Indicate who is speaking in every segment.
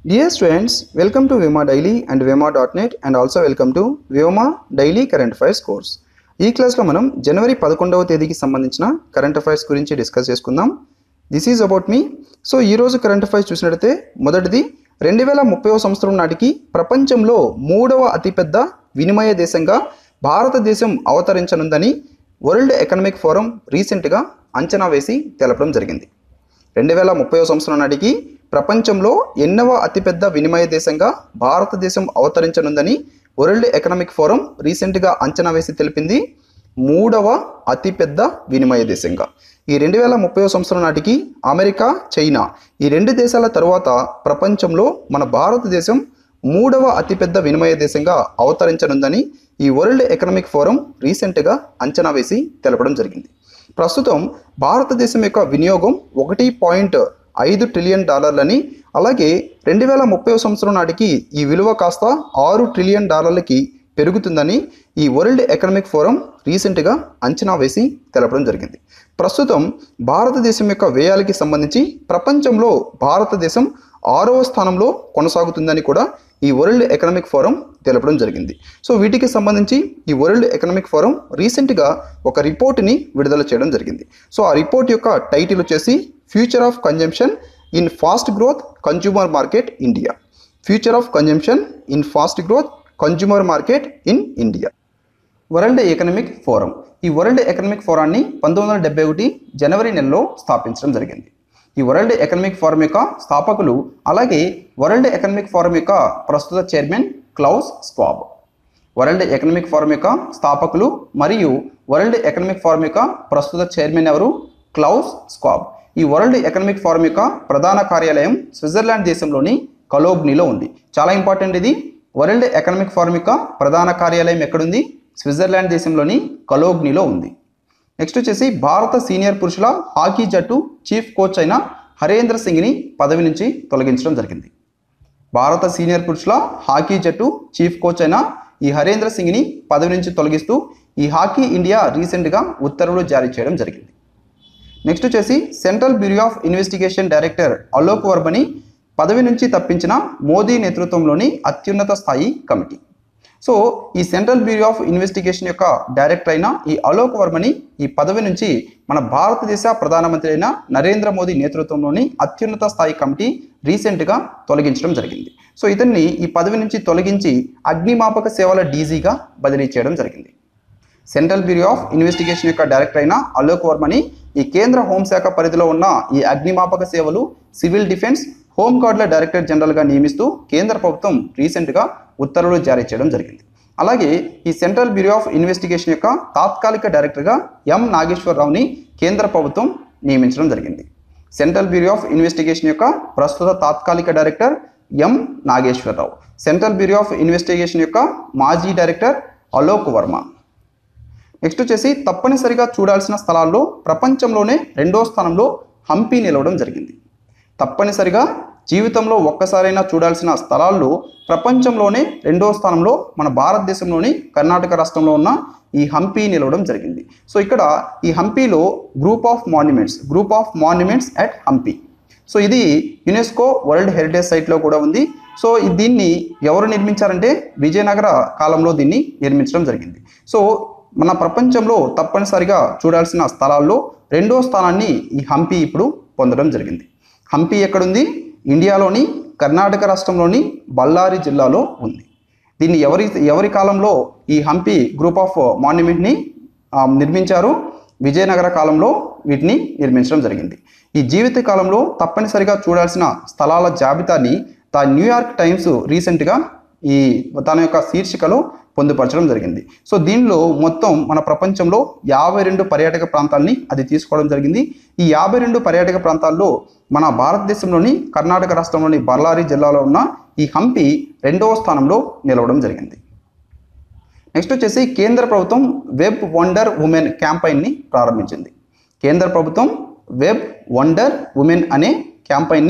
Speaker 1: Dear students, welcome to Vima Daily and Vima.net and also welcome to Vima Daily Current Affairs course. ఈ క్లాస్లో మనం జనవరి పదకొండవ తేదీకి సంబంధించిన కరెంట్ అఫైర్స్ గురించి డిస్కస్ చేసుకుందాం this is about me so ఈరోజు కరెంట్ అఫైర్స్ చూసినట్లయితే మొదటిది రెండు వేల ముప్పైవ సంవత్సరం నాటికి ప్రపంచంలో మూడవ అతిపెద్ద వినిమయ దేశంగా భారతదేశం అవతరించనుందని వరల్డ్ ఎకనామిక్ ఫోరం రీసెంట్గా అంచనా వేసి తెలపడం జరిగింది రెండు వేల ముప్పై సంవత్సరం నాటికి ప్రపంచంలో ఎన్నవ అతిపెద్ద వినిమయ దేశంగా భారతదేశం అవతరించనుందని వరల్డ్ ఎకనామిక్ ఫోరం రీసెంట్గా అంచనా వేసి తెలిపింది మూడవ అతిపెద్ద వినిమయ దేశంగా ఈ రెండు వేల ముప్పై సంవత్సరం నాటికి అమెరికా చైనా ఈ రెండు దేశాల తరువాత ప్రపంచంలో మన భారతదేశం మూడవ అతిపెద్ద వినిమయ దేశంగా అవతరించనుందని ఈ వరల్డ్ ఎకనామిక్ ఫోరం రీసెంట్గా అంచనా వేసి తెలపడం జరిగింది ప్రస్తుతం భారతదేశం యొక్క వినియోగం ఒకటి పాయింట్ ఐదు ట్రిలియన్ డాలర్లని అలాగే రెండు వేల ముప్పై సంవత్సరం నాటికి ఈ విలువ కాస్త ఆరు ట్రిలియన్ డాలర్లకి పెరుగుతుందని ఈ వరల్డ్ ఎకనామిక్ ఫోరం రీసెంట్గా అంచనా వేసి తెలపడం జరిగింది ప్రస్తుతం భారతదేశం యొక్క వ్యయాలకి సంబంధించి ప్రపంచంలో భారతదేశం ఆరవ స్థానంలో కొనసాగుతుందని కూడా ఈ వరల్డ్ ఎకనామిక్ ఫోరం తెలపడం జరిగింది సో వీటికి సంబంధించి ఈ వరల్డ్ ఎకనామిక్ ఫోరం రీసెంట్గా ఒక రిపోర్ట్ని విడుదల చేయడం జరిగింది సో ఆ రిపోర్ట్ యొక్క టైటిల్ వచ్చేసి future of consumption in fast growth consumer market India future of consumption in fast growth consumer market in India World Economic Forum ఈ వరల్డ్ ఎకనామిక్ ఫోరాన్ని పంతొమ్మిది వందల డెబ్బై ఒకటి జనవరి నెలలో స్థాపించడం జరిగింది ఈ వరల్డ్ ఎకనామిక్ ఫోరం యొక్క స్థాపకులు అలాగే వరల్డ్ ఎకనామిక్ ఫోరం యొక్క ప్రస్తుత chairman Klaus Schwab World Economic Forum యొక్క స్థాపకులు మరియు వరల్డ్ ఎకనామిక్ ఫోరం యొక్క ప్రస్తుత చైర్మన్ ఎవరు క్లౌస్ స్క్వాబ్ ఈ వరల్డ్ ఎకనామిక్ ఫోరం యొక్క ప్రధాన కార్యాలయం స్విట్జర్లాండ్ దేశంలోని కలోగ్నీలో ఉంది చాలా ఇంపార్టెంట్ ఇది వరల్డ్ ఎకనామిక్ ఫోరం యొక్క ప్రధాన కార్యాలయం ఎక్కడుంది స్విట్జర్లాండ్ దేశంలోని కలోగ్నీలో ఉంది నెక్స్ట్ వచ్చేసి భారత సీనియర్ పురుషుల హాకీ జట్టు చీఫ్ కోచ్ అయిన హరేంద్ర సింగ్ని పదవి నుంచి తొలగించడం జరిగింది భారత సీనియర్ పురుషుల హాకీ జట్టు చీఫ్ కోచ్ అయిన ఈ హరేంద్ర సింగ్ని పదవి నుంచి తొలగిస్తూ ఈ హాకీ ఇండియా రీసెంట్గా ఉత్తర్వులు జారీ చేయడం జరిగింది నెక్స్ట్ వచ్చేసి Central Bureau of Investigation director Alok వర్మని పదవి నుంచి తప్పించిన మోదీ నేతృత్వంలోని అత్యున్నత స్థాయి కమిటీ సో ఈ సెంట్రల్ బ్యూరో ఆఫ్ ఇన్వెస్టిగేషన్ యొక్క డైరెక్టర్ అయిన ఈ అలోక్ వర్మని ఈ పదవి నుంచి మన భారతదేశ ప్రధానమంత్రి అయిన నరేంద్ర మోదీ నేతృత్వంలోని అత్యున్నత స్థాయి కమిటీ రీసెంట్గా తొలగించడం జరిగింది సో ఇతన్ని ఈ పదవి నుంచి తొలగించి అగ్నిమాపక సేవల డీజీగా బదిలీ చేయడం జరిగింది సెంట్రల్ బ్యూరో ఆఫ్ ఇన్వెస్టిగేషన్ యొక్క డైరెక్టర్ అయిన అలోక్ వర్మని ఈ కేంద్ర హోంశాఖ పరిధిలో ఉన్న ఈ అగ్నిమాపక సేవలు సివిల్ డిఫెన్స్ హోంగార్డుల డైరెక్టర్ జనరల్గా నియమిస్తూ కేంద్ర ప్రభుత్వం రీసెంట్గా ఉత్తర్వులు జారీ చేయడం జరిగింది అలాగే ఈ సెంట్రల్ బ్యూరో ఆఫ్ ఇన్వెస్టిగేషన్ యొక్క తాత్కాలిక డైరెక్టర్గా ఎం నాగేశ్వరరావుని కేంద్ర ప్రభుత్వం నియమించడం జరిగింది సెంట్రల్ బ్యూరో ఆఫ్ ఇన్వెస్టిగేషన్ యొక్క ప్రస్తుత తాత్కాలిక director M Nageswara Rao Central Bureau of Investigation యొక్క మాజీ డైరెక్టర్ అలోక్ వర్మ నెక్స్ట్ వచ్చేసి తప్పనిసరిగా చూడాల్సిన స్థలాల్లో ప్రపంచంలోనే రెండో స్థానంలో హంపి నిలవడం జరిగింది తప్పనిసరిగా జీవితంలో ఒక్కసారైనా చూడాల్సిన స్థలాల్లో ప్రపంచంలోనే రెండో స్థానంలో మన భారతదేశంలోని కర్ణాటక రాష్ట్రంలో ఉన్న ఈ హంపి నిలవడం జరిగింది సో ఇక్కడ ఈ హంపీలో group of monuments group of monuments at Hampi so ఇది యునెస్కో వరల్డ్ హెరిటేజ్ సైట్లో కూడా ఉంది సో దీన్ని ఎవరు నిర్మించారంటే విజయనగర కాలంలో దీన్ని నిర్మించడం జరిగింది సో మన ప్రపంచంలో తప్పనిసరిగా చూడాల్సిన స్థలాల్లో రెండో స్థానాన్ని ఈ హంపి ఇప్పుడు పొందడం జరిగింది హంపి ఎక్కడుంది ఇండియాలోని కర్ణాటక రాష్ట్రంలోని బళ్ళారి జిల్లాలో ఉంది దీన్ని ఎవరి ఎవరి కాలంలో ఈ హంపి గ్రూప్ ఆఫ్ మాన్యుమెంట్ని నిర్మించారు విజయనగర కాలంలో వీటిని నిర్మించడం జరిగింది ఈ జీవిత కాలంలో తప్పనిసరిగా చూడాల్సిన స్థలాల జాబితాని ద న్యూయార్క్ టైమ్స్ రీసెంట్గా ఈ తన యొక్క శీర్షికలో పొందుపరచడం జరిగింది సో దీనిలో మొత్తం మన ప్రపంచంలో యాభై రెండు పర్యాటక ప్రాంతాలని అది తీసుకోవడం జరిగింది ఈ యాభై రెండు పర్యాటక ప్రాంతాల్లో మన భారతదేశంలోని కర్ణాటక రాష్ట్రంలోని బళ్ళారి జిల్లాలో ఉన్న ఈ హంపి రెండవ స్థానంలో నిలవడం జరిగింది నెక్స్ట్ వచ్చేసి కేంద్ర ప్రభుత్వం వెబ్ వండర్ ఉమెన్ క్యాంపైన్ని ప్రారంభించింది కేంద్ర ప్రభుత్వం వెబ్ వండర్ ఉమెన్ అనే క్యాంపైన్ని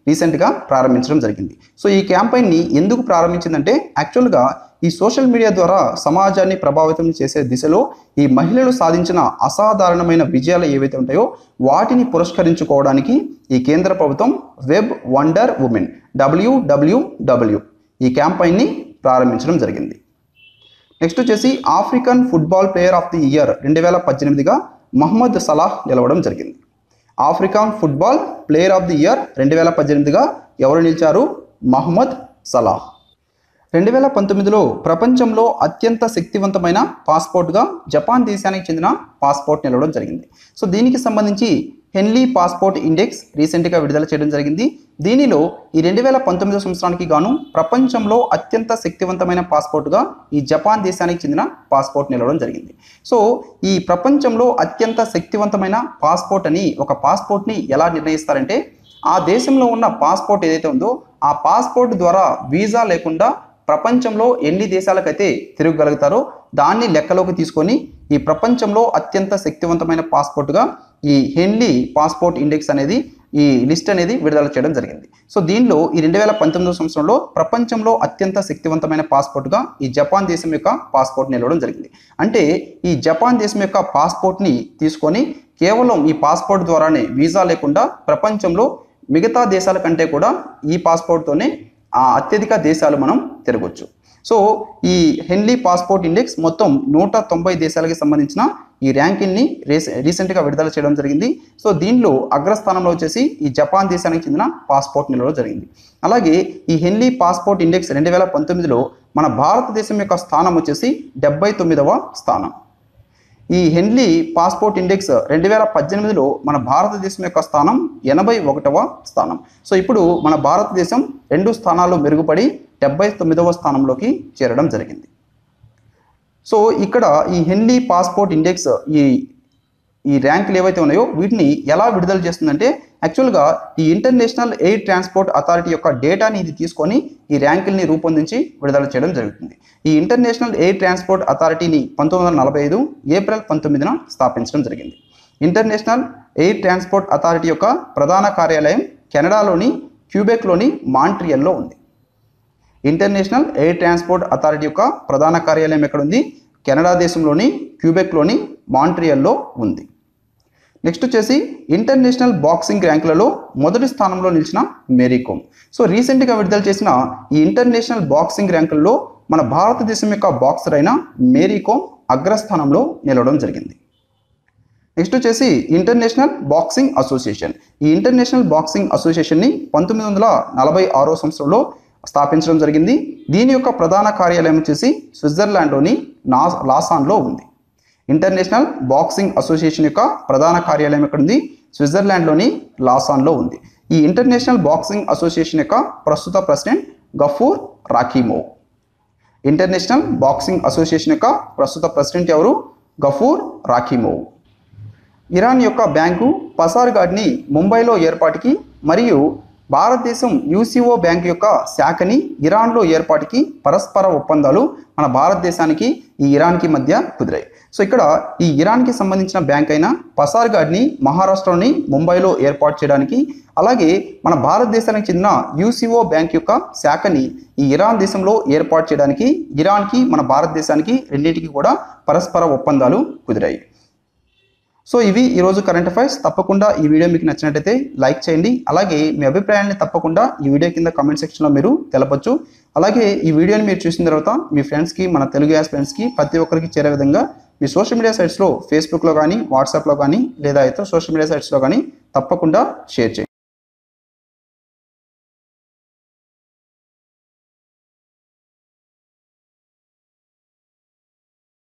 Speaker 1: రీసెంట్గా ప్రారంభించడం జరిగింది సో ఈ క్యాంపెయిన్ని ఎందుకు ప్రారంభించిందంటే యాక్చువల్గా ఈ సోషల్ మీడియా ద్వారా సమాజాన్ని ప్రభావితం చేసే దిశలో ఈ మహిళలు సాధించిన అసాధారణమైన విజయాలు ఏవైతే ఉంటాయో వాటిని పురస్కరించుకోవడానికి ఈ కేంద్ర ప్రభుత్వం వెబ్ వండర్ ఉమెన్ డబ్ల్యూడబ్ల్యూడబ్ల్యూ ఈ క్యాంపెయిన్ని ప్రారంభించడం జరిగింది నెక్స్ట్ వచ్చేసి African football player of the year రెండు వేల పద్దెనిమిదిగా మహమ్మద్ సలాహ్ నిలవడం జరిగింది African football player of the year రెండు వేల పద్దెనిమిదిగా ఎవరు నిలిచారు మహమ్మద్ సలాహ్ రెండు వేల పంతొమ్మిదిలో ప్రపంచంలో అత్యంత శక్తివంతమైన పాస్పోర్ట్గా జపాన్ దేశానికి చెందిన పాస్పోర్ట్ నిలవడం జరిగింది సో దీనికి సంబంధించి హెన్లీ పాస్పోర్ట్ ఇండెక్స్ రీసెంట్గా విడుదల చేయడం జరిగింది దీనిలో ఈ రెండు వేల పంతొమ్మిదో సంవత్సరానికి గాను ప్రపంచంలో అత్యంత శక్తివంతమైన పాస్పోర్ట్గా ఈ జపాన్ దేశానికి చెందిన పాస్పోర్ట్ నిలవడం జరిగింది సో ఈ ప్రపంచంలో అత్యంత శక్తివంతమైన పాస్పోర్ట్ అని ఒక పాస్పోర్ట్ని ఎలా నిర్ణయిస్తారంటే ఆ దేశంలో ఉన్న పాస్పోర్ట్ ఏదైతే ఉందో ఆ పాస్పోర్ట్ ద్వారా వీసా లేకుండా ప్రపంచంలో ఎన్ని దేశాలకైతే తిరగగలుగుతారో దాన్ని లెక్కలోకి తీసుకొని ఈ ప్రపంచంలో అత్యంత శక్తివంతమైన పాస్పోర్ట్గా ఈ హెన్లీ పాస్పోర్ట్ ఇండెక్స్ అనేది ఈ లిస్ట్ అనేది విడుదల చేయడం జరిగింది సో దీనిలో ఈ రెండు వేల పంతొమ్మిదో సంవత్సరంలో ప్రపంచంలో అత్యంత శక్తివంతమైన పాస్పోర్ట్గా ఈ జపాన్ దేశం యొక్క పాస్పోర్ట్ నిలవడం జరిగింది అంటే ఈ జపాన్ దేశం యొక్క పాస్పోర్ట్ని తీసుకొని కేవలం ఈ పాస్పోర్ట్ ద్వారానే వీసా లేకుండా ప్రపంచంలో మిగతా దేశాల కంటే కూడా ఈ పాస్పోర్ట్తోనే ఆ అత్యధిక దేశాలు మనం తిరగొచ్చు సో ఈ హెన్లీ పాస్పోర్ట్ ఇండెక్స్ మొత్తం నూట తొంభై దేశాలకి సంబంధించిన ఈ ర్యాంకింగ్ని రీసె రీసెంట్గా విడుదల చేయడం జరిగింది సో దీనిలో అగ్రస్థానంలో వచ్చేసి ఈ జపాన్ దేశానికి చెందిన పాస్పోర్ట్ నిలవడం జరిగింది అలాగే ఈ హెన్లీ పాస్పోర్ట్ ఇండెక్స్ రెండు వేల పంతొమ్మిదిలో మన భారతదేశం యొక్క స్థానం వచ్చేసి డెబ్బై తొమ్మిదవ స్థానం ఈ హెన్లీ పాస్పోర్ట్ ఇండెక్స్ రెండు వేల పద్దెనిమిదిలో మన భారతదేశం యొక్క స్థానం ఎనభై ఒకటవ స్థానం సో ఇప్పుడు మన భారతదేశం రెండు స్థానాలు మెరుగుపడి డెబ్బై తొమ్మిదవ స్థానంలోకి చేరడం జరిగింది సో ఇక్కడ ఈ హెన్లీ పాస్పోర్ట్ ఇండెక్స్ ఈ ఈ ర్యాంకులు ఏవైతే ఉన్నాయో వీటిని ఎలా విడుదల చేస్తుందంటే యాక్చువల్గా ఈ ఇంటర్నేషనల్ ఎయిర్ ట్రాన్స్పోర్ట్ అథారిటీ యొక్క డేటాని ఇది తీసుకొని ఈ ర్యాంకుల్ని రూపొందించి విడుదల చేయడం జరుగుతుంది ఈ ఇంటర్నేషనల్ ఎయిర్ ట్రాన్స్పోర్ట్ అథారిటీని పంతొమ్మిది వందల నలభై ఐదు ఏప్రిల్ పంతొమ్మిదిన స్థాపించడం జరిగింది ఇంటర్నేషనల్ ఎయిర్ ట్రాన్స్పోర్ట్ అథారిటీ యొక్క ప్రధాన కార్యాలయం కెనడాలోని క్యూబెక్లోని మాంట్రియల్లో ఉంది ఇంటర్నేషనల్ ఎయిర్ ట్రాన్స్పోర్ట్ అథారిటీ యొక్క ప్రధాన కార్యాలయం ఎక్కడ ఉంది కెనడా దేశంలోని క్యూబెక్లోని మాంట్రియల్లో ఉంది నెక్స్ట్ వచ్చేసి ఇంటర్నేషనల్ బాక్సింగ్ ర్యాంకులలో మొదటి స్థానంలో నిలిచిన మేరీ కోమ్ సో రీసెంట్గా విడుదల చేసిన ఈ ఇంటర్నేషనల్ బాక్సింగ్ ర్యాంకుల్లో మన భారతదేశం యొక్క బాక్సర్ అయిన మేరీ కోమ్ అగ్రస్థానంలో నిలవడం జరిగింది నెక్స్ట్ వచ్చేసి ఇంటర్నేషనల్ బాక్సింగ్ అసోసియేషన్ ఈ ఇంటర్నేషనల్ బాక్సింగ్ అసోసియేషన్ని పంతొమ్మిది వందల నలభై ఆరో సంవత్సరంలో స్థాపించడం జరిగింది దీని యొక్క ప్రధాన కార్యాలయం వచ్చేసి స్విట్జర్లాండ్లోని నా లాసాన్లో ఉంది ఇంటర్నేషనల్ బాక్సింగ్ అసోసియేషన్ యొక్క ప్రధాన కార్యాలయం ఎక్కడ ఉంది స్విట్జర్లాండ్లోని లాసాన్లో ఉంది ఈ ఇంటర్నేషనల్ బాక్సింగ్ అసోసియేషన్ యొక్క ప్రస్తుత president Gafur Rakhimov International Boxing Association యొక్క ప్రస్తుత ప్రెసిడెంట్ ఎవరు గఫూర్ రాఖీమోవ్ ఇరాన్ యొక్క బ్యాంకు పసార్గాడ్ని ముంబైలో ఏర్పాటుకి మరియు భారతదేశం యూసీఓ బ్యాంక్ యొక్క శాఖని ఇరాన్లో ఏర్పాటుకి పరస్పర ఒప్పందాలు మన భారతదేశానికి ఈ ఇరాన్కి మధ్య కుదిరాయి సో ఇక్కడ ఈ ఇరాన్కి సంబంధించిన బ్యాంక్ అయిన పసార్గాడ్ని మహారాష్ట్రలోని ముంబైలో ఏర్పాటు చేయడానికి అలాగే మన భారతదేశానికి చెందిన యూసీఓ బ్యాంక్ యొక్క శాఖని ఈ ఇరాన్ దేశంలో ఏర్పాటు చేయడానికి ఇరాన్కి మన భారతదేశానికి రెండింటికి కూడా పరస్పర ఒప్పందాలు కుదిరాయి సో ఇవి ఈరోజు కరెంట్ అఫైర్స్ తప్పకుండా ఈ వీడియో మీకు నచ్చినట్టయితే లైక్ చేయండి అలాగే మీ అభిప్రాయాన్ని తప్పకుండా ఈ వీడియో కింద కామెంట్ సెక్షన్లో మీరు తెలపచ్చు అలాగే ఈ వీడియోని మీరు చూసిన తర్వాత మీ ఫ్రెండ్స్కి మన తెలుగు యాస్ ఫ్రెండ్స్కి ప్రతి ఒక్కరికి చేరే విధంగా మీ సోషల్ మీడియా సైట్స్లో ఫేస్బుక్లో కానీ వాట్సాప్లో కానీ లేదా ఇతర సోషల్ మీడియా సైట్స్లో కానీ తప్పకుండా షేర్ చేయండి